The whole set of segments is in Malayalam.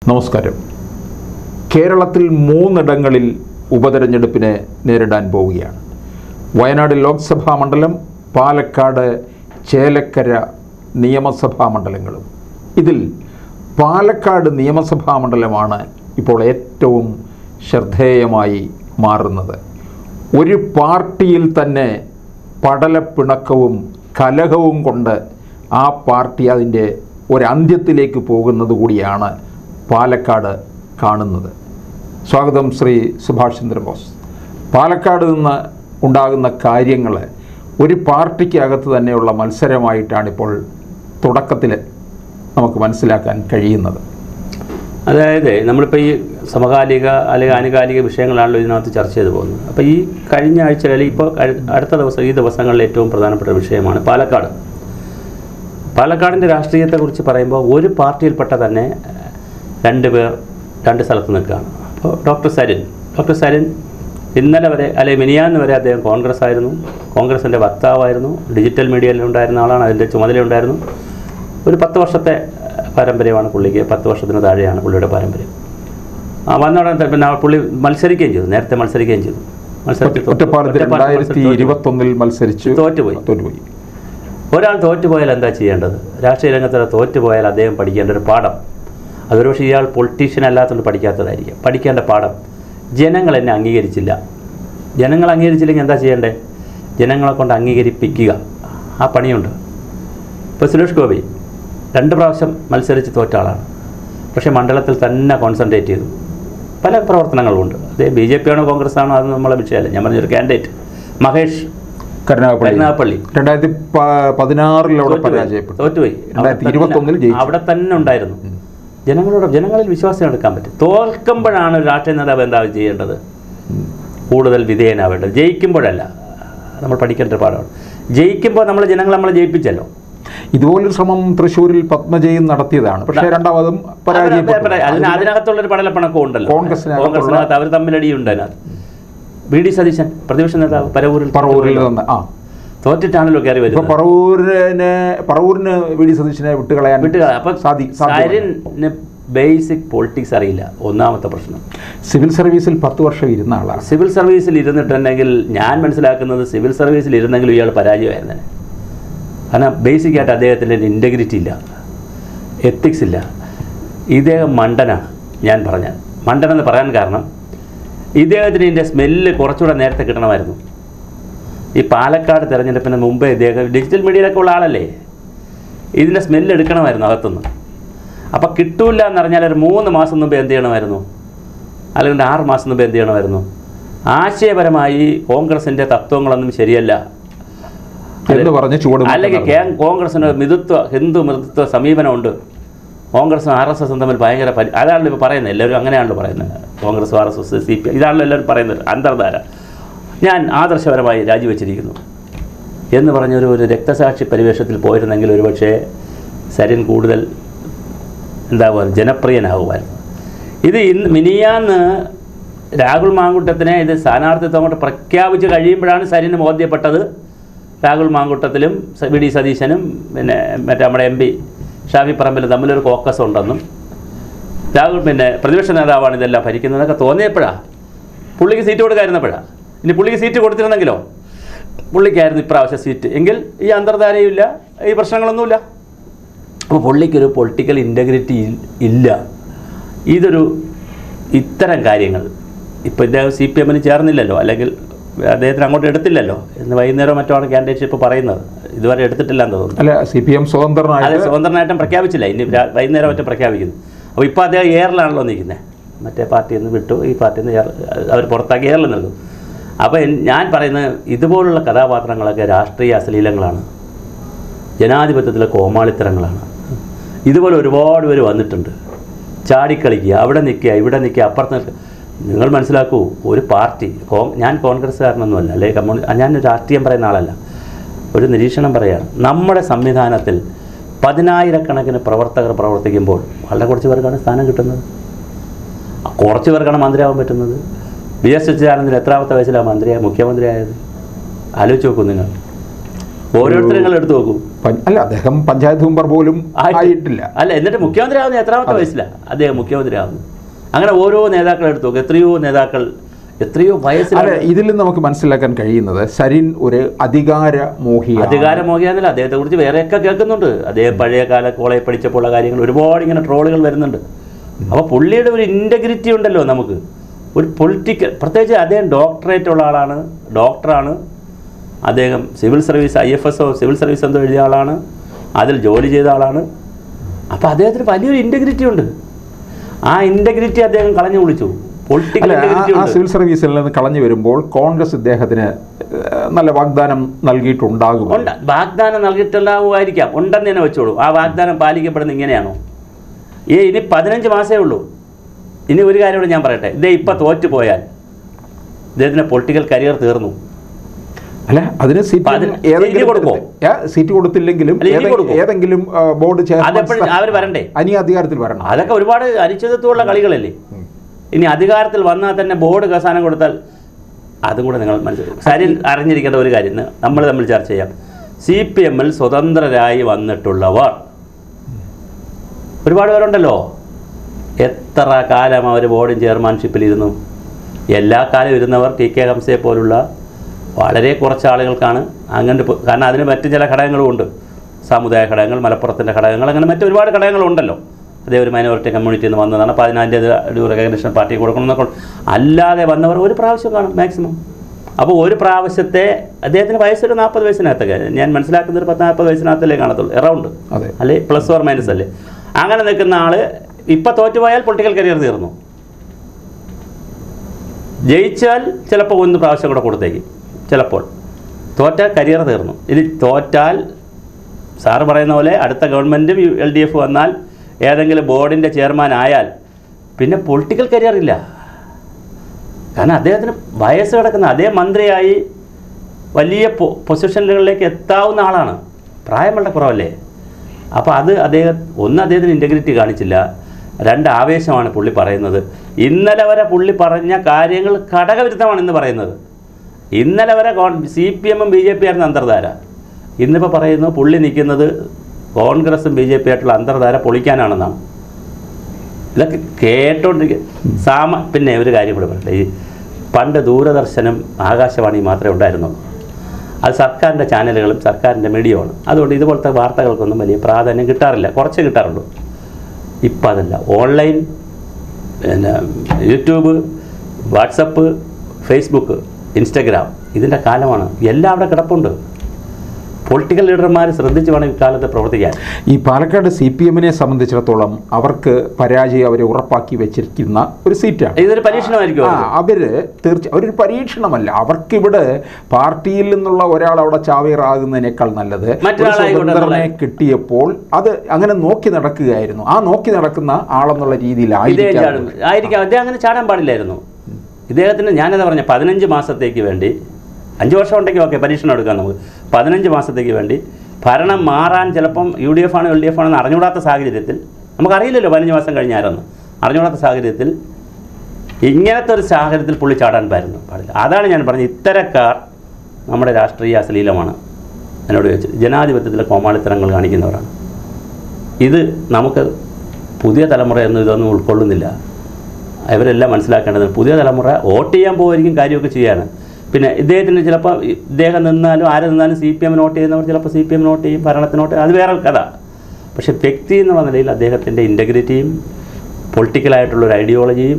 നമസ്കാരം കേരളത്തിൽ മൂന്നിടങ്ങളിൽ ഉപതെരഞ്ഞെടുപ്പിനെ നേരിടാൻ പോവുകയാണ് വയനാട് ലോക്സഭാ മണ്ഡലം പാലക്കാട് ചേലക്കര നിയമസഭാ മണ്ഡലങ്ങളും ഇതിൽ പാലക്കാട് നിയമസഭാ മണ്ഡലമാണ് ഇപ്പോൾ ഏറ്റവും ശ്രദ്ധേയമായി മാറുന്നത് ഒരു പാർട്ടിയിൽ തന്നെ പടലപ്പിണക്കവും കലഹവും കൊണ്ട് ആ പാർട്ടി അതിൻ്റെ ഒരന്ത്യത്തിലേക്ക് പോകുന്നത് കൂടിയാണ് പാലക്കാട് കാണുന്നത് സ്വാഗതം ശ്രീ സുഭാഷ് ചന്ദ്രബോസ് പാലക്കാട് നിന്ന് ഉണ്ടാകുന്ന കാര്യങ്ങൾ ഒരു പാർട്ടിക്കകത്ത് തന്നെയുള്ള മത്സരമായിട്ടാണിപ്പോൾ തുടക്കത്തിൽ നമുക്ക് മനസ്സിലാക്കാൻ കഴിയുന്നത് അതായത് നമ്മളിപ്പോൾ ഈ സമകാലിക അല്ലെങ്കിൽ ആനുകാലിക വിഷയങ്ങളാണല്ലോ ഇതിനകത്ത് ചർച്ച ചെയ്തു പോകുന്നത് അപ്പോൾ ഈ കഴിഞ്ഞ ആഴ്ച അല്ലെങ്കിൽ ഇപ്പോൾ കഴി- അടുത്ത ദിവസം ഈ ദിവസങ്ങളിൽ ഏറ്റവും പ്രധാനപ്പെട്ട വിഷയമാണ് പാലക്കാട് പാലക്കാടിൻ്റെ രാഷ്ട്രീയത്തെക്കുറിച്ച് പറയുമ്പോൾ ഒരു പാർട്ടിയിൽപ്പെട്ട തന്നെ രണ്ട് പേർ രണ്ട് സ്ഥലത്ത് നിൽക്കുകയാണ് അപ്പോൾ ഡോക്ടർ സരിൻ ഡോക്ടർ സരിൻ ഇന്നലെ വരെ അല്ലെങ്കിൽ മിനിയാന്ന് വരെ അദ്ദേഹം കോൺഗ്രസ് ആയിരുന്നു കോൺഗ്രസിൻ്റെ വക്താവായിരുന്നു ഡിജിറ്റൽ മീഡിയയിൽ ഉണ്ടായിരുന്ന ആളാണ് അതിൻ്റെ ചുമതലയുണ്ടായിരുന്നു ഒരു പത്ത് വർഷത്തെ അഹ്, പാരമ്പര്യമാണ് പുള്ളിക്ക് പത്ത് വർഷത്തിന് താഴെയാണ് പുള്ളിയുടെ പാരമ്പര്യം ആ വന്ന ഉടനെ തന്നെ പിന്നെ ആ പുള്ളി മത്സരിക്കുകയും ചെയ്തു നേരത്തെ മത്സരിക്കുകയും ചെയ്തു മത്സരത്തിൽ തോറ്റു. ഒറ്റപ്പാലത്ത് ഒറ്റപ്പാലത്ത് രണ്ടായിരത്തി മത്സരത്തിൽ തോറ്റു. ഇരുപത്തൊന്നിൽ മത്സരിച്ച് തോറ്റുപോയി. തോറ്റുപോയി ഒരാൾ തോറ്റുപോയാൽ എന്താ ചെയ്യേണ്ടത് രാഷ്ട്രീയ രംഗത്ത് തോറ്റുപോയാൽ അദ്ദേഹം പഠിക്കേണ്ട ഒരു പാഠം അതൊരു പക്ഷേ ഇയാൾ പൊളിറ്റീഷ്യൻ അല്ലാത്തതുകൊണ്ട് പഠിക്കാത്തതായിരിക്കും പഠിക്കേണ്ട പാഠം ജനങ്ങൾ എന്നെ അംഗീകരിച്ചില്ല ജനങ്ങൾ അംഗീകരിച്ചില്ലെങ്കിൽ എന്താ ചെയ്യേണ്ടേ ജനങ്ങളെ കൊണ്ട് അംഗീകരിപ്പിക്കുക ആ പണിയുണ്ട് ഇപ്പോൾ സുരേഷ് ഗോപി രണ്ട് പ്രാവശ്യം മത്സരിച്ച് തോറ്റ ആളാണ് പക്ഷേ മണ്ഡലത്തിൽ തന്നെ കോൺസെൻട്രേറ്റ് ചെയ്തു പല പ്രവർത്തനങ്ങളുമുണ്ട് അദ്ദേഹം ബി ജെ പി ആണോ കോൺഗ്രസ് ആണോ അത് നമ്മളെ വിഷയമല്ല ഞാൻ പറഞ്ഞൊരു കാൻഡിഡേറ്റ് മഹേഷ് കരുനാഗപ്പള്ളി കരുനാഗപ്പള്ളി രണ്ടായിരത്തി പ- പതിനാറിൽ അവിടെ തോറ്റുപോയി. പരാജയപ്പെട്ടു തോറ്റുപോയി രണ്ടായിരത്തി അവിടെ ഇരുപത്തൊന്നിൽ തന്നെ- ജയിച്ചു അവിടെ തന്നെ ഉണ്ടായിരുന്നു ജനങ്ങളോട് ജനങ്ങളിൽ വിശ്വാസം എടുക്കാൻ പറ്റും തോൽക്കുമ്പോഴാണ് ഒരു രാഷ്ട്രീയ നേതാവ് എന്താ ചെയ്യേണ്ടത് കൂടുതൽ വിധേയനാവേണ്ടത് ജയിക്കുമ്പോഴല്ല നമ്മൾ പഠിക്കേണ്ട ഒരു പാഠമാണ് ജയിക്കുമ്പോൾ നമ്മൾ ജനങ്ങൾ നമ്മളെ ജയിപ്പിച്ചല്ലോ ഇതുപോലൊരു ശ്രമം തൃശ്ശൂരിൽ പത്മജയും നടത്തിയതാണ് പക്ഷേ രണ്ടാമതും പരാജയപ്പെട്ടു അതിന് അതിനകത്തുള്ളൊരു പടലപ്പണക്കം ഉണ്ടല്ലോ കോൺഗ്രസിനകത്തുള്ള- കോൺഗ്രസിനകത്ത് അവർ തമ്മിലടിയുണ്ട് അതിനകത്ത് വി ഡി സതീശൻ പ്രതിപക്ഷ നേതാവ് പരവൂരിൽ പറവൂരിൽ നിന്ന് ആ തോറ്റിട്ടാണല്ലോ കയറി ഇപ്പൊ വരുന്നത് പറവൂരിന് പറവൂരിന് വി ഡി സതീശനെ വിട്ടുകളയാൻ വിട്ടുക അപ്പം സാധി സാധ്യമല്ല. സരിന് ബേസിക് പൊളിറ്റിക്സ് അറിയില്ല ഒന്നാമത്തെ പ്രശ്നം സിവിൽ സർവീസിൽ പത്ത് വർഷം ഇരുന്ന ആളാണ് സിവിൽ സർവീസിൽ ഇരുന്നിട്ടുണ്ടെങ്കിൽ ഞാൻ മനസ്സിലാക്കുന്നത് സിവിൽ സർവീസിൽ ഇരുന്നെങ്കിലും ഇയാൾ പരാജയമായിരുന്നു കാരണം ബേസിക് ആയിട്ട് അദ്ദേഹത്തിൻ്റെ ഇൻറ്റഗ്രിറ്റി ഇല്ല എത്തിക്സ് ഇല്ല ഇദ്ദേഹം മണ്ടനാണ് ഞാൻ പറഞ്ഞ മണ്ടനെന്ന് പറയാൻ കാരണം ഇദ്ദേഹത്തിന് ഇതിൻ്റെ സ്മെല്ല് കുറച്ചുകൂടെ നേരത്തെ കിട്ടണമായിരുന്നു ഈ പാലക്കാട് തിരഞ്ഞെടുപ്പിന് മുമ്പേ ഇദ്ദേഹം ഡിജിറ്റൽ മീഡിയയിലൊക്കെ ഉള്ള ആളല്ലേ ഇതിൻ്റെ സ്മെല്ല് എടുക്കണമായിരുന്നു അകത്തുനിന്ന് അപ്പോൾ കിട്ടൂല എന്നറിഞ്ഞാൽ ഒരു മൂന്ന് മാസം മുമ്പ് എന്ത് ചെയ്യണമായിരുന്നു അല്ലെങ്കിൽ ആറ് മാസം മുമ്പ് എന്ത് ചെയ്യണമായിരുന്നു ആശയപരമായി കോൺഗ്രസിൻ്റെ തത്വങ്ങളൊന്നും ശരിയല്ല എന്ന് പറഞ്ഞ് ചുവട് അല്ലെങ്കിൽ കേ കോൺഗ്രസിന് മിതത്വ ഹിന്ദു മിതത്വ സമീപനമുണ്ട് കോൺഗ്രസും ആർ എസ് എസും തമ്മിൽ ഭയങ്കര പരി അതാണല്ലോ ഇപ്പോൾ പറയുന്നത് എല്ലാവരും അങ്ങനെയാണല്ലോ പറയുന്നത് Congress R S S C P ഇതാണല്ലോ എല്ലാവരും പറയുന്നത് അന്തർധാര ഞാൻ ആദർശപരമായി രാജിവെച്ചിരിക്കുന്നു എന്ന് പറഞ്ഞൊരു ഒരു രക്തസാക്ഷി പരിവേഷത്തിൽ പോയിരുന്നെങ്കിൽ ഒരുപക്ഷേ സരിൻ കൂടുതൽ എന്താകുക ജനപ്രിയനാകുമായിരുന്നു ഇത് ഇന്ന് മിനിയാന്ന് രാഹുൽ മാങ്കുട്ടത്തിനെ ഇത് സ്ഥാനാർത്ഥിത്വം കൊണ്ട് പ്രഖ്യാപിച്ച് കഴിയുമ്പോഴാണ് സരിന് ബോധ്യപ്പെട്ടത് രാഹുൽ മാങ്കുട്ടത്തിലും സ- വി ഡി സതീശനും പിന്നെ മറ്റേ നമ്മുടെ എം പി ഷാഫി പറമ്പിലും തമ്മിലൊരു കോക്കസ് ഉണ്ടെന്നും രാഹുൽ പിന്നെ പ്രതിപക്ഷ നേതാവാണ് ഇതെല്ലാം ഭരിക്കുന്നതൊക്കെ തോന്നിയപ്പോഴാണ് പുള്ളിക്ക് സീറ്റ് കൊടുക്കാതിരുന്നപ്പോഴാണ് ഇനി പുള്ളിക്ക് സീറ്റ് കൊടുത്തിരുന്നെങ്കിലോ പുള്ളിക്കായിരുന്നു ഇപ്രാവശ്യം സീറ്റ് എങ്കിൽ ഈ അന്തർധാരയും ഇല്ല ഈ പ്രശ്നങ്ങളൊന്നുമില്ല അപ്പോൾ പുള്ളിക്കൊരു പൊളിറ്റിക്കൽ ഇൻറ്റഗ്രിറ്റി ഇല്ല ഇതൊരു ഇത്തരം കാര്യങ്ങൾ ഇപ്പോൾ ഇദ്ദേഹം സി പി എമ്മിന് ചേർന്നില്ലല്ലോ അല്ലെങ്കിൽ അദ്ദേഹത്തിന് അങ്ങോട്ട് എടുത്തില്ലല്ലോ എന്ന് വൈകുന്നേരം മറ്റോ ആണ് കാൻഡിഡേറ്റ്ഷിപ്പ് പറയുന്നത് ഇതുവരെ എടുത്തിട്ടില്ല എന്ന് തോന്നുന്നു അല്ല സി പി എം അതെ സ്വതന്ത്രനായിട്ട് സ്വതന്ത്രനായിട്ടും പ്രഖ്യാപിച്ചില്ല ഇനി രാ- വൈകുന്നേരം മറ്റും പ്രഖ്യാപിക്കുന്നു അപ്പോൾ ഇപ്പോൾ അദ്ദേഹം എയറിലാണല്ലോ നിൽക്കുന്നത് മറ്റേ പാർട്ടിയിൽ നിന്ന് വിട്ടു ഈ പാർട്ടിയിൽ നിന്ന് അവർ പുറത്താക്കി എയറിൽ നിൽക്കും അപ്പോൾ എൻ- ഞാൻ പറയുന്നത് ഇതുപോലുള്ള കഥാപാത്രങ്ങളൊക്കെ രാഷ്ട്രീയ അശ്ലീലങ്ങളാണ് ജനാധിപത്യത്തിലെ കോമാളിത്തരങ്ങളാണ് ഇതുപോലെ ഒരുപാട് പേര് വന്നിട്ടുണ്ട് ചാടിക്കളിക്കുക അവിടെ നിൽക്കുക ഇവിടെ നിൽക്കുക അപ്പുറത്ത് നിൽക്കുക നിങ്ങൾ മനസ്സിലാക്കൂ ഒരു പാർട്ടി കോ ഞാൻ കോൺഗ്രസ്സുകാരനൊന്നുമല്ല അല്ലെ കമ്മ്യൂണി ഞാൻ രാഷ്ട്രീയം പറയുന്ന ആളല്ല ഒരു നിരീക്ഷണം പറയുകയാണ് നമ്മുടെ സംവിധാനത്തിൽ പതിനായിരക്കണക്കിന് പ്രവർത്തകർ പ്രവർത്തിക്കുമ്പോൾ വളരെ കുറച്ച് പേർക്കാണ് സ്ഥാനം കിട്ടുന്നത് കുറച്ച് പേർക്കാണ് മന്ത്രിയാവാൻ പറ്റുന്നത് വി എസ് അച്യുതാനന്ദൻ എത്രാമത്തെ വയസ്സിലാണ് മന്ത്രിയായ മുഖ്യമന്ത്രിയായത് ആലോചിച്ച് നോക്കൂ നിങ്ങൾ ഓരോരുത്തരും നിങ്ങൾ എടുത്തു നോക്കൂ പഞ്ച- അല്ല അദ്ദേഹം പഞ്ചായത്ത് മെമ്പർ പോലും ആയിട്ട്- ആയിട്ടില്ല അല്ല എന്നിട്ട് മുഖ്യമന്ത്രി ആവുന്ന എത്രാമത്തെ വയസ്സിലാണ് അദ്ദേഹം മുഖ്യമന്ത്രി ആവുന്നു അങ്ങനെ ഓരോ നേതാക്കൾ എടുത്തു നോക്കും എത്രയോ നേതാക്കൾ എത്രയോ അല്ല വയസ്സിലാണ് ഇതിൽ നമുക്ക് മനസ്സിലാക്കാൻ കഴിയുന്നത് സരിൻ ഒരു അധികാര മോഹിയാണ് അധികാരമോഹിയാന്നല്ല അദ്ദേഹത്തെ കുറിച്ച് വേറെയൊക്കെ കേൾക്കുന്നുണ്ട് അദ്ദേഹം പഴയ കാല കോളേജ് പഠിച്ചപ്പോഴുള്ള കാര്യങ്ങൾ ഒരുപാട് ഇങ്ങനെ ട്രോളുകൾ വരുന്നുണ്ട് അപ്പോൾ പുള്ളിയുടെ ഒരു ഇൻറ്റഗ്രിറ്റി ഉണ്ടല്ലോ നമുക്ക് ഒരു പൊളിറ്റിക്കൽ പ്രത്യേകിച്ച് അദ്ദേഹം ഡോക്ടറേറ്റ് ഉള്ള ആളാണ് ഡോക്ടറാണ് അദ്ദേഹം civil service I F S O civil service എന്തോ എഴുതിയ ആളാണ് അതിൽ ജോലി ചെയ്ത ആളാണ് അപ്പോൾ അദ്ദേഹത്തിന് വലിയൊരു ഇൻറ്റഗ്രിറ്റി ഉണ്ട് ആ ഇൻറ്റഗ്രിറ്റി അദ്ദേഹം കളഞ്ഞു വിളിച്ചു പൊളിറ്റിക്കൽ അല്ല ആ- ഇൻറ്റഗ്രിറ്റി ആ ഉണ്ട് സിവിൽ സർവീസിൽ നിന്ന് കളഞ്ഞു വരുമ്പോൾ കോൺഗ്രസ് ഇദ്ദേഹത്തിന് ഏഹ്, നല്ല വാഗ്ദാനം നൽകിയിട്ടുണ്ടാകും ഉണ്ട് വാഗ്ദാനം നൽകിയിട്ടുണ്ടാവുമായിരിക്കാം ഉണ്ടെന്ന് തന്നെ വെച്ചോളൂ ആ വാഗ്ദാനം പാലിക്കപ്പെടുന്ന ഇങ്ങനെയാണോ ഈ ഇനി പതിനഞ്ച് മാസമേ ഉള്ളൂ ഇനി ഒരു കാര്യം കൂടെ ഞാൻ പറയട്ടെ ഇതേ ഇപ്പം തോറ്റു പോയാൽ ഇദ്ദേഹത്തിൻ്റെ പൊളിറ്റിക്കൽ കരിയർ തീർന്നു അല്ല അതിന് സീറ്റ് അപ്പൊ അതിന് ഏതെങ്കിലും സീറ്റ് കൊടുക്കുമോ? തരത്തിൽ- ഏ, സീറ്റ് കൊടുത്തില്ലെങ്കിലും അല്ല, ഇനി ഏതെ- കൊടുക്കുമോ? ഏതെങ്കിലും ആ, ബോർഡ് അതെപ്പോഴും അവർ വരണ്ടേ അനി അധികാരത്തിൽ വരണം അതൊക്കെ ഒരുപാട് അനിശ്ചിതത്വമുള്ള കളികളല്ലേ ഇനി അധികാരത്തിൽ വന്നാൽ തന്നെ ബോർഡ് കസാനം കൊടുത്താൽ അതും കൂടെ നിങ്ങൾ മനസ്സിലാക്കും സരിൻ അറിഞ്ഞിരിക്കേണ്ട ഒരു കാര്യം നമ്മൾ തമ്മിൽ ചർച്ച ചെയ്യാം സി പി എമ്മിൽ സ്വതന്ത്രരായി വന്നിട്ടുള്ളവർ ഒരുപാട് പേരുണ്ടല്ലോ എത്ര കാലം അവർ ബോർഡും ചെയർമാൻഷിപ്പിൽ ഇരുന്നു എല്ലാ കാലം ഇരുന്നവർ ടി കെ ഹംസയെ പോലുള്ള വളരെ കുറച്ച് ആളുകൾക്കാണ് അങ്ങനെ പോ- കാരണം അതിന് മറ്റു ചില ഘടകങ്ങളും ഉണ്ട് സാമുദായ ഘടകങ്ങൾ മലപ്പുറത്തിൻ്റെ ഘടകങ്ങൾ അങ്ങനെ മറ്റു ഒരുപാട് ഘടകങ്ങളുണ്ടല്ലോ അതേ ഒരു മൈനോറിറ്റി കമ്മ്യൂണിറ്റിയിൽ നിന്ന് വന്നതാണ് അപ്പോൾ അതിനതിൻ്റെ ഒരു റെക്കഗ്നേഷൻ പാർട്ടി കൊടുക്കണമെന്നൊക്കെ ഉണ്ട്. അല്ലാതെ വന്നവർ ഒരു പ്രാവശ്യം കാണും മാക്സിമം അപ്പോൾ ഒരു പ്രാവശ്യത്തെ അദ്ദേഹത്തിന് വയസ്സൊരു നാൽപ്പത് വയസ്സിനകത്തൊക്കെ ഞാൻ മനസ്സിലാക്കുന്ന ഒരു പത്ത് നാൽപ്പത് വയസ്സിനകത്തല്ലേ കാണത്തുള്ളൂ എറൗണ്ട് അതെ അല്ലെ പ്ലസ് ഓർ മൈനസ് അല്ലേ അങ്ങനെ നിൽക്കുന്ന ആള് ഇപ്പം തോറ്റുപോയാൽ പൊളിറ്റിക്കൽ കരിയർ തീർന്നു ജയിച്ചാൽ ചിലപ്പോൾ ഒന്ന് പ്രാവശ്യം കൂടെ കൊടുത്തേക്കും ചിലപ്പോൾ തോറ്റാൽ കരിയർ തീർന്നു ഇനി തോറ്റാൽ സാറ് പറയുന്ന പോലെ അടുത്ത ഗവൺമെൻറ്റും എൽ ഡി എഫ് വന്നാൽ ഏതെങ്കിലും ബോർഡിൻ്റെ ചെയർമാൻ ആയാൽ പിന്നെ പൊളിറ്റിക്കൽ കരിയർ ഇല്ല കാരണം അദ്ദേഹത്തിന് വയസ്സ് കിടക്കുന്ന അതേ മന്ത്രിയായി വലിയ പൊ- പൊസിഷനുകളിലേക്ക് എത്താവുന്ന ആളാണ് പ്രായം വളരെ കുറവല്ലേ അപ്പോൾ അത് അദ്ദേഹം ഒന്ന് അദ്ദേഹത്തിന് ഇൻറ്റഗ്രിറ്റി കാണിച്ചില്ല രണ്ട് ആവേശമാണ് പുള്ളി പറയുന്നത് ഇന്നലെ വരെ പുള്ളി പറഞ്ഞ കാര്യങ്ങൾ ഘടകവിരുദ്ധമാണ് ഇന്ന് പറയുന്നത് ഇന്നലെ വരെ സി പി എമ്മും ബി ജെ പി ആയിരുന്നു അന്തർധാര ഇന്നിപ്പോൾ പറയുന്നു പുള്ളി നിൽക്കുന്നത് കോൺഗ്രസും ബി ജെ പി ആയിട്ടുള്ള അന്തർധാര പൊളിക്കാനാണെന്നാണ് ഇതൊക്കെ കേട്ടോണ്ടിരിക്കുക സാമ പിന്നെ ഒരു കാര്യം കൂടെ പറയട്ടെ ഈ പണ്ട് ദൂരദർശനം ആകാശവാണി മാത്രമേ ഉണ്ടായിരുന്നുള്ളൂ അത് സർക്കാരിൻ്റെ ചാനലുകളും സർക്കാരിൻ്റെ മീഡിയമാണ് അതുകൊണ്ട് ഇതുപോലത്തെ വാർത്തകൾക്കൊന്നും വലിയ പ്രാധാന്യം കിട്ടാറില്ല കുറച്ച് കിട്ടാറുള്ളൂ ഇപ്പം അതല്ല ഓൺലൈൻ പിന്നെ യൂട്യൂബ് വാട്സപ്പ് ഫേസ്ബുക്ക് ഇൻസ്റ്റഗ്രാം ഇതിൻ്റെ കാലമാണ് എല്ലാം അവിടെ കിടപ്പുണ്ട് പൊളിറ്റിക്കൽ ലീഡർമാർ ശ്രദ്ധിച്ച് വേണം ഇക്കാലത്ത് പ്രവർത്തിക്കാൻ ഈ പാലക്കാട് സി പി എമ്മിനെ സംബന്ധിച്ചിടത്തോളം അവർക്ക് പരാജയം അവരെ ഉറപ്പാക്കി വെച്ചിരിക്കുന്ന ഒരു സീറ്റാണ് ഇതൊരു പരീക്ഷണമായിരിക്കും ആ അവർക്ക്. അവര് തീർച്ച അവരൊരു പരീക്ഷണമല്ല അവർക്കിവിടെ പാർട്ടിയിൽ നിന്നുള്ള ഒരാൾ അവിടെ ചാവേറാകുന്നതിനേക്കാൾ നല്ലത് ഒരു മറ്റൊരാളായിക്കോട്ടെ സ്വതന്ത്രനെ എന്നുള്ള- കിട്ടിയപ്പോൾ അത് അങ്ങനെ നോക്കി നടക്കുകയായിരുന്നു ആ നോക്കി നടക്കുന്ന ആളെന്നുള്ള ഇദ്ദേഹം രീതിയിലായിരിക്കാം ചാടും ആയിരിക്കാം അദ്ദേഹം അങ്ങനെ ചാടാൻ പാടില്ലായിരുന്നു ഇദ്ദേഹത്തിന് ഞാനതാ പറഞ്ഞ പതിനഞ്ച് മാസത്തേക്ക് വേണ്ടി അഞ്ച് വർഷം ഉണ്ടെങ്കിൽ ഓക്കെ പരീക്ഷണം എടുക്കാം നമുക്ക് പതിനഞ്ച് മാസത്തേക്ക് വേണ്ടി ഭരണം മാറാൻ ചിലപ്പം യു ഡി എഫ് ആണ് എൽ ഡി എഫ് ആണെന്ന് അറിഞ്ഞുകൂടാത്ത സാഹചര്യത്തിൽ നമുക്കറിയില്ലല്ലോ പതിനഞ്ച് മാസം കഴിഞ്ഞ ആരെന്ന് അറിഞ്ഞുകൂടാത്ത സാഹചര്യത്തിൽ ഇങ്ങനത്തെ ഒരു സാഹചര്യത്തിൽ പുള്ളി ചാടാൻ പായിരുന്നു പാടില്ല അതാണ് ഞാൻ പറഞ്ഞത് ഇത്തരക്കാർ നമ്മുടെ രാഷ്ട്രീയ അശ്ലീലമാണ് എന്നോട് ചോദിച്ചത് ജനാധിപത്യത്തിലെ കോമാളിത്തരങ്ങൾ കാണിക്കുന്നവരാണ് ഇത് നമുക്ക് പുതിയ തലമുറ ഒന്നും ഇതൊന്നും ഉൾക്കൊള്ളുന്നില്ല ഇവരെല്ലാം മനസ്സിലാക്കേണ്ടത് പുതിയ തലമുറ വോട്ട് ചെയ്യാൻ പോകുമായിരിക്കും കാര്യമൊക്കെ ചെയ്യാണ് പിന്നെ ഇദ്ദേഹത്തിന് ചിലപ്പോൾ ഇദ്ദേഹം നിന്നാലും ആര് നിന്നാലും സി പി എം നോട്ട് ചെയ്യുന്നവർ ചിലപ്പോൾ സി പി എം നോട്ട് ചെയ്യും ഭരണത്തിന് നോട്ട് ചെയ്യും അത് വേറെ കഥ പക്ഷെ വ്യക്തി എന്നുള്ള നിലയിൽ അദ്ദേഹത്തിൻ്റെ ഇൻറ്റഗ്രിറ്റിയും പൊളിറ്റിക്കലായിട്ടുള്ള ഒരു ഐഡിയോളജിയും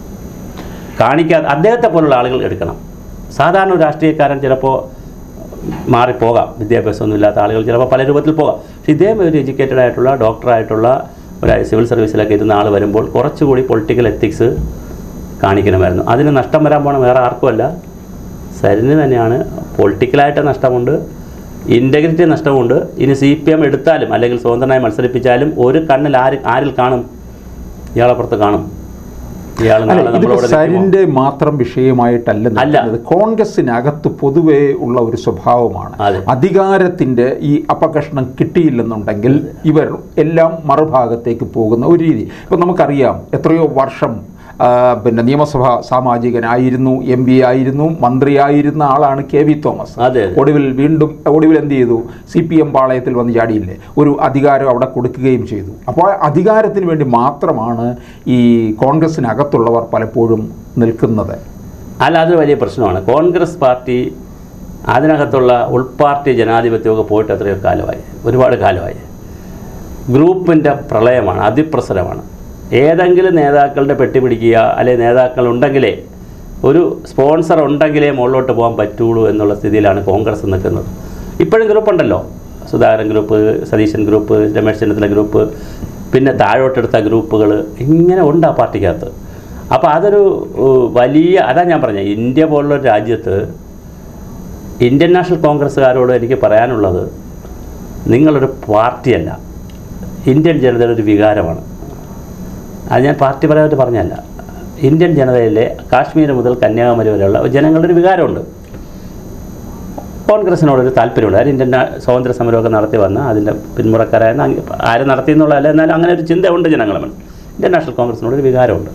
കാണിക്കാതെ അദ്ദേഹത്തെ പോലുള്ള ആളുകൾ എടുക്കണം സാധാരണ ഒരു രാഷ്ട്രീയക്കാരൻ ചിലപ്പോൾ മാറിപ്പോകാം വിദ്യാഭ്യാസമൊന്നും ഇല്ലാത്ത ആളുകൾ ചിലപ്പോൾ പല രൂപത്തിൽ പോകാം പക്ഷേ ഇദ്ദേഹം ഒരു എഡ്യൂക്കേറ്റഡ് ആയിട്ടുള്ള ഡോക്ടറായിട്ടുള്ള ഒരു സിവിൽ സർവീസിലൊക്കെ ഇരുന്ന ആൾ വരുമ്പോൾ കുറച്ചുകൂടി പൊളിറ്റിക്കൽ എത്തിക്സ് കാണിക്കണമായിരുന്നു അതിന് നഷ്ടം വരാൻ പോണ വേറെ ആർക്കുമല്ല സരിന് തന്നെയാണ് പൊളിറ്റിക്കലായിട്ട് നഷ്ടമുണ്ട് ഇൻറ്റഗ്രിറ്റി നഷ്ടമുണ്ട് ഇനി സി പി എം എടുത്താലും അല്ലെങ്കിൽ സ്വതന്ത്രനായി മത്സരിപ്പിച്ചാലും ഒരു കണ്ണിൽ ആര് ആരിൽ കാണും ഇയാളപ്പുറത്ത് കാണും ഇയാൾ അല്ല നാളെ ഇതിപ്പോ നമ്മളോട് നിൽക്കുമോ? സരിന്റെ മാത്രം വിഷയമായിട്ടല്ല അല്ല. നിൽക്കുന്നത് കോൺഗ്രസിനകത്ത് പൊതുവേ ഉള്ള ഒരു സ്വഭാവമാണ് അതെ. അധികാരത്തിന്റെ ഈ അപകർഷണം കിട്ടിയില്ലെന്നുണ്ടെങ്കിൽ ഇവർ എല്ലാം മറുഭാഗത്തേക്ക് പോകുന്ന ഒരു രീതി ഇപ്പൊ നമുക്കറിയാം എത്രയോ വർഷം ആ, പിന്നെ നിയമസഭാ സാമാജികനായിരുന്നു എം പി ആയിരുന്നു മന്ത്രിയായിരുന്ന ആളാണ് കെ വി തോമസ് അതെ അതെ ഒടുവിൽ വീണ്ടും ഒടുവിൽ എന്ത് ചെയ്തു സി പി എം പാളയത്തിൽ വന്ന് ചാടിയില്ലേ ഒരു അധികാരം അവിടെ കൊടുക്കുകയും ചെയ്തു അപ്പോൾ ആ അധികാരത്തിന് വേണ്ടി മാത്രമാണ് ഈ കോൺഗ്രസിനകത്തുള്ളവർ പലപ്പോഴും നിൽക്കുന്നത് അല്ല അതൊരു വലിയ പ്രശ്നമാണ് കോൺഗ്രസ് പാർട്ടി അതിനകത്തുള്ള ഉൾപാർട്ടി ജനാധിപത്യമൊക്കെ പോയിട്ട് എത്രയോ കാലമായി ഒരുപാട് കാലമായി ഗ്രൂപ്പിൻ്റെ പ്രളയമാണ് അതിപ്രസരമാണ് ഏതെങ്കിലും നേതാക്കളുടെ പെട്ടി പിടിക്കുക അല്ലെങ്കിൽ നേതാക്കൾ ഉണ്ടെങ്കിലേ ഒരു സ്പോൺസർ ഉണ്ടെങ്കിലേ മുകളിലോട്ട് പോകാൻ പറ്റുള്ളൂ എന്നുള്ള സ്ഥിതിയിലാണ് കോൺഗ്രസ് നിൽക്കുന്നത് ഇപ്പോഴും ഗ്രൂപ്പുണ്ടല്ലോ Sudhakaran group Satheesan group Ramesh Chennithala group പിന്നെ താഴോട്ടെടുത്ത ഗ്രൂപ്പുകൾ ഇങ്ങനെ ഉണ്ട് ആ പാർട്ടിക്കകത്ത് അപ്പോൾ അതൊരു ഏഹ്, വലിയ അതാ ഞാൻ പറഞ്ഞത് ഇന്ത്യ പോലുള്ള ഒരു രാജ്യത്ത് ഇന്ത്യൻ നാഷണൽ കോൺഗ്രസ്സുകാരോട് എനിക്ക് പറയാനുള്ളത് നിങ്ങളൊരു പാർട്ടിയല്ല ഇന്ത്യൻ ജനതയുടെ ഒരു വികാരമാണ് അത് ഞാൻ പാർട്ടിപരമായിട്ട് പറഞ്ഞല്ല ഇന്ത്യൻ ജനതയിലെ കാശ്മീർ മുതൽ കന്യാകുമാരി വരെയുള്ള ജനങ്ങളുടെ ഒരു വികാരമുണ്ട് കോൺഗ്രസിനോടൊരു താല്പര്യമുണ്ട് ആരും ഇന്ത്യൻ നാ- സ്വാതന്ത്ര്യ സമരമൊക്കെ നടത്തി വന്ന അതിൻ്റെ പിന്മുറക്കാരായ ആര് നടത്തി എന്നുള്ളതല്ല എന്നാലും അങ്ങനെ ഒരു ചിന്തയുണ്ട് ജനങ്ങളെ മനസ്സിൽ ഇന്ത്യൻ നാഷണൽ കോൺഗ്രസിനോടൊരു വികാരമുണ്ട്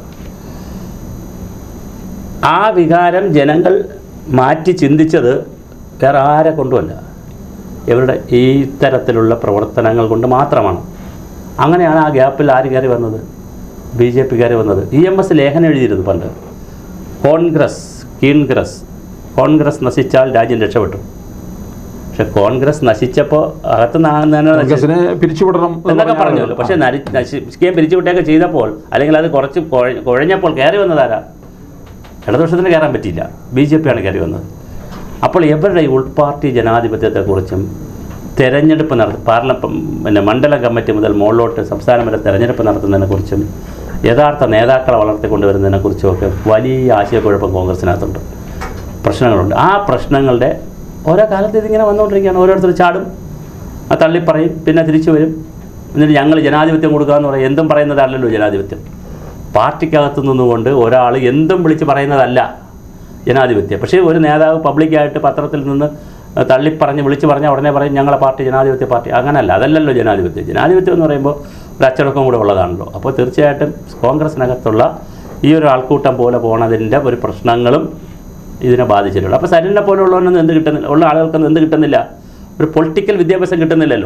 ആ വികാരം ജനങ്ങൾ മാറ്റി ചിന്തിച്ചത് വേറെ ആരെ കൊണ്ടുമല്ല ഇവരുടെ ഈ തരത്തിലുള്ള പ്രവർത്തനങ്ങൾ കൊണ്ട് മാത്രമാണ് അങ്ങനെയാണ് ആ ഗ്യാപ്പിൽ ആര് കയറി വന്നത് ബി ജെ പി കയറി വന്നത് ഇ എം എസ് ലേഖനം എഴുതിയിരുന്നു പണ്ട് കോൺഗ്രസ് കീൺഗ്രസ് കോൺഗ്രസ് നശിച്ചാൽ രാജ്യം രക്ഷപ്പെട്ടു പക്ഷെ കോൺഗ്രസ് നശിച്ചപ്പോൾ അകത്ത് തന്നെ നശി- കോൺഗ്രസിനെ പിരിച്ചുവിടണം എന്ന് എന്നൊക്കെ പറഞ്ഞ പറഞ്ഞല്ലോ പക്ഷേ നരി നശിക്കുകയും പിരിച്ചുവിട്ടൊക്കെ ചെയ്തപ്പോൾ അല്ലെങ്കിൽ അത് കുറച്ച് കുഴ- കുഴഞ്ഞപ്പോൾ കയറി വന്നതാരാ ഇടതുപക്ഷത്തിന് കയറാൻ പറ്റിയില്ല ബി ജെ പിയാണ് കയറി വന്നത് അപ്പോൾ ഇവരുടെ ഈ ഉൾപാർട്ടി ജനാധിപത്യത്തെക്കുറിച്ചും തെരഞ്ഞെടുപ്പ് നടത്തി പാർല പിന്നെ മണ്ഡലം കമ്മിറ്റി മുതൽ മുകളിലോട്ട് സംസ്ഥാനം വരെ തെരഞ്ഞെടുപ്പ് നടത്തുന്നതിനെക്കുറിച്ചും യഥാർത്ഥ നേതാക്കളെ വളർത്തിക്കൊണ്ടുവരുന്നതിനെക്കുറിച്ചും ഒക്കെ വലിയ ആശയക്കുഴപ്പം കോൺഗ്രസിനകത്തുണ്ട് പ്രശ്നങ്ങളുണ്ട് ആ പ്രശ്നങ്ങളുടെ ഓരോ കാലത്ത് ഇതിങ്ങനെ വന്നുകൊണ്ടിരിക്കുകയാണ് ഓരോരുത്തർ ചാടും ആ തള്ളിപ്പറയും പിന്നെ തിരിച്ചു വരും എന്നിട്ട് ഞങ്ങൾ ജനാധിപത്യം കൊടുക്കുക എന്ന് പറയും എന്തും പറയുന്നതല്ലല്ലോ ജനാധിപത്യം പാർട്ടിക്കകത്തു നിന്നുകൊണ്ട് ഒരാൾ എന്തും വിളിച്ച് പറയുന്നതല്ല ജനാധിപത്യം പക്ഷേ ഒരു നേതാവ് പബ്ലിക്കായിട്ട് പത്രത്തിൽ നിന്ന് തള്ളിപ്പറഞ്ഞ് വിളിച്ച് പറഞ്ഞാൽ ഉടനെ പറയും ഞങ്ങളെ പാർട്ടി ജനാധിപത്യ പാർട്ടി അങ്ങനല്ല അതല്ലല്ലോ ജനാധിപത്യം ജനാധിപത്യം എന്ന് പറയുമ്പോൾ ഒരു അച്ചടക്കം കൂടെ ഉള്ളതാണല്ലോ അപ്പോൾ തീർച്ചയായിട്ടും കോൺഗ്രസിനകത്തുള്ള ഈ ഒരു ആൾക്കൂട്ടം പോലെ പോണതിൻ്റെ ഒരു പ്രശ്നങ്ങളും ഇതിനെ ബാധിച്ചിട്ടുള്ളൂ അപ്പോൾ സരിനെ പോലുള്ളവനൊന്നും എന്ത് കിട്ടുന്നില്ല ഉള്ള ആളുകൾക്കൊന്നും എന്ത് കിട്ടുന്നില്ല ഒരു പൊളിറ്റിക്കൽ വിദ്യാഭ്യാസം കിട്ടുന്നില്ലല്ലോ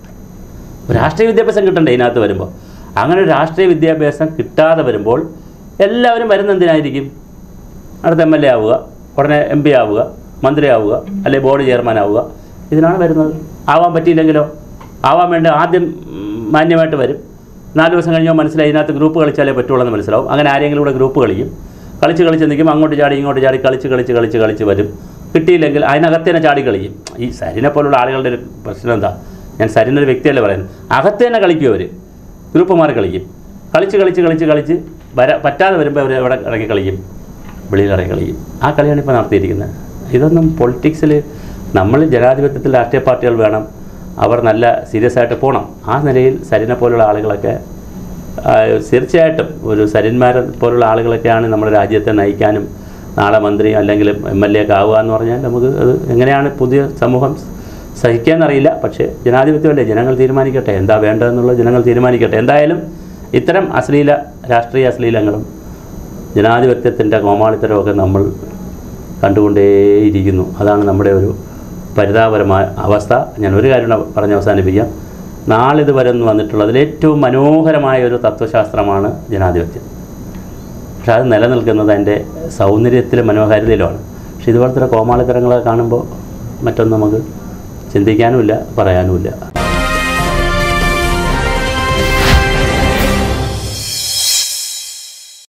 ഒരു രാഷ്ട്രീയ വിദ്യാഭ്യാസം കിട്ടണ്ടേ ഇതിനകത്ത് വരുമ്പോൾ അങ്ങനെ ഒരു രാഷ്ട്രീയ വിദ്യാഭ്യാസം കിട്ടാതെ വരുമ്പോൾ എല്ലാവരും വരുന്ന എന്തിനായിരിക്കും അടുത്ത എം എൽ എ ആവുക ഉടനെ എം പി ആവുക മന്ത്രി ആവുക അല്ലെങ്കിൽ ബോർഡ് ചെയർമാൻ ആവുക ഇതിനാണ് വരുന്നത് ആവാൻ പറ്റിയില്ലെങ്കിലോ ആവാൻ വേണ്ടി ആദ്യം ഉം, മാന്യമായിട്ട് വരും നാല് ദിവസം കഴിഞ്ഞാൽ മനസ്സിലായി ഇതിനകത്ത് ഗ്രൂപ്പ് കളിച്ചാലേ പറ്റുള്ളൂ എന്ന് മനസ്സിലാവും അങ്ങനെ ആരെങ്കിലും കൂടെ ഗ്രൂപ്പ് കളിക്കും കളിച്ച് കളിച്ച് നിൽക്കും അങ്ങോട്ട് ചാടി ഇങ്ങോട്ട് ചാടി കളിച്ച് കളിച്ച് കളിച്ച് കളിച്ച് വരും കിട്ടിയില്ലെങ്കിൽ അതിനകത്ത് ചാടി കളിക്കും ഈ സരിനെ പോലുള്ള ആളുകളുടെ ഒരു പ്രശ്നം എന്താ ഞാൻ സരിനൊരു വ്യക്തിയല്ലേ പറയുന്നത് അകത്ത് തന്നെ കളിക്കും അവർ ഗ്രൂപ്പ് മാറി കളിക്കും കളിച്ച് കളിച്ച് കളിച്ച് കളിച്ച് വര പറ്റാതെ വരുമ്പോൾ അവർ എവിടെ ഇറങ്ങി കളിക്കും വെളിയിൽ ഇറങ്ങി കളിക്കും ആ കളിയാണ് ഇപ്പോൾ നടത്തിയിരിക്കുന്നത് ഇതൊന്നും പൊളിറ്റിക്സിൽ നമ്മൾ ജനാധിപത്യത്തിൽ രാഷ്ട്രീയ പാർട്ടികൾ വേണം അവർ നല്ല സീരിയസ് ആയിട്ട് പോകണം ആ നിലയിൽ സരിനെ പോലുള്ള ആളുകളൊക്കെ ആ, തീർച്ചയായിട്ടും ഒരു സരിന്മാരെ പോലുള്ള ആളുകളൊക്കെയാണ് നമ്മുടെ രാജ്യത്തെ നയിക്കാനും നാളെ മന്ത്രി അല്ലെങ്കിൽ എം എൽ എ ഒക്കെ ആവുക എന്ന് പറഞ്ഞാൽ നമുക്ക് അത് എങ്ങനെയാണ് പുതിയ സമൂഹം സഹിക്കാന്നറിയില്ല പക്ഷേ ജനാധിപത്യമല്ലേ ജനങ്ങൾ തീരുമാനിക്കട്ടെ എന്താ വേണ്ടതെന്നുള്ളത് ജനങ്ങൾ തീരുമാനിക്കട്ടെ എന്തായാലും ഇത്തരം അശ്ലീല രാഷ്ട്രീയ അശ്ലീലങ്ങളും ജനാധിപത്യത്തിൻ്റെ കോമാളിത്തരമൊക്കെ നമ്മൾ കണ്ടുകൊണ്ടേയിരിക്കുന്നു അതാണ് നമ്മുടെ ഒരു പരിതാപകരമായ അവസ്ഥ ഞാൻ ഒരു കാര്യം കൂടെ പറഞ്ഞ് അവസാനിപ്പിക്കാം നാളിതുവരെ ഒന്ന് വന്നിട്ടുള്ളതിൽ ഏറ്റവും മനോഹരമായ ഒരു തത്വശാസ്ത്രമാണ് ജനാധിപത്യം പക്ഷെ അത് നിലനിൽക്കുന്നത് അതിൻ്റെ സൗന്ദര്യത്തിലും മനോഹാരിതയിലുമാണ് പക്ഷെ ഇതുപോലത്തെ കോമാളിത്തരങ്ങളെ കാണുമ്പോൾ മറ്റൊന്നും നമുക്ക് ചിന്തിക്കാനുമില്ല പറയാനുമില്ല